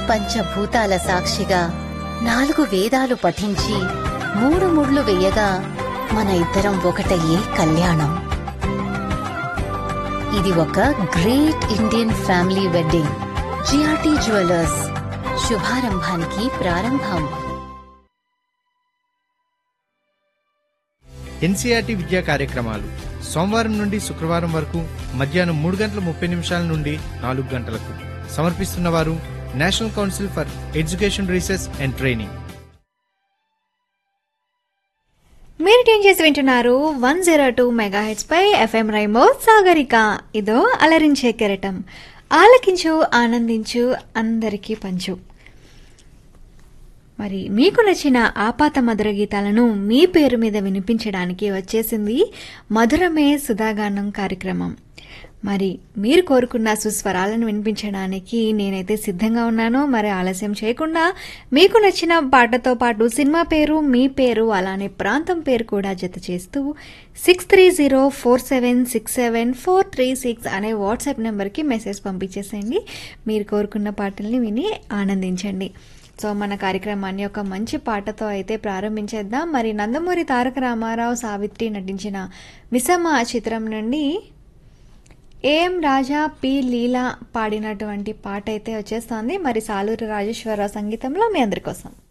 పంచభూతాల సాక్షిగా నాలుగు వేదాలు పఠించి మూడు ముళ్ళు వేయగా మన ఇద్దరం ఒకటయ్యే కళ్యాణం ఇది ఒక great Indian family wedding GRT jewellers శుభారంభానికి ప్రారంభం ఎన్సీఆర్టీ విద్యా కార్యక్రమాలు సోమవారం నుండి శుక్రవారం వరకు మధ్యాహ్నం మూడు గంటల ముప్పై నిమిషాల నుండి నాలుగు గంటలకు సమర్పిస్తున్నవారు national council for education research and training మీరు ట్యూన్ చేసి వింటున్నారు one zero two megahertz పై ఎఫ్ఎం రైమో సాగరిక ఇదో అలరించే కెరటం ఆలకించు ఆనందించు అందరికీ పంచు మరి మీకు నచ్చిన ఆపాత మధుర గీతాలను మీ పేరు మీద వినిపించడానికి వచ్చేసింది మధురమే సుధాగానం కార్యక్రమం మరి మీరు కోరుకున్న సుస్వరాలను వినిపించడానికి నేనైతే సిద్ధంగా ఉన్నాను మరి ఆలస్యం చేయకుండా మీకు నచ్చిన పాటతో పాటు సినిమా పేరు మీ పేరు అలానే ప్రాంతం పేరు కూడా జత చేస్తూ six three zero four seven six seven four three six అనే వాట్సాప్ నెంబర్కి మెసేజ్ పంపించేసేయండి మీరు కోరుకున్న పాటల్ని విని ఆనందించండి సో మన కార్యక్రమాన్ని ఒక మంచి పాటతో అయితే ప్రారంభించేద్దాం మరి నందమూరి తారక రామారావు సావిత్రి నటించిన మిసమ్మ చిత్రం నుండి ఏఎం రాజా పి లీలా పాడినటువంటి పాట అయితే వచ్చేస్తోంది మరి సాలూరి రాజేశ్వరరావు సంగీతంలో మీ అందరి కోసం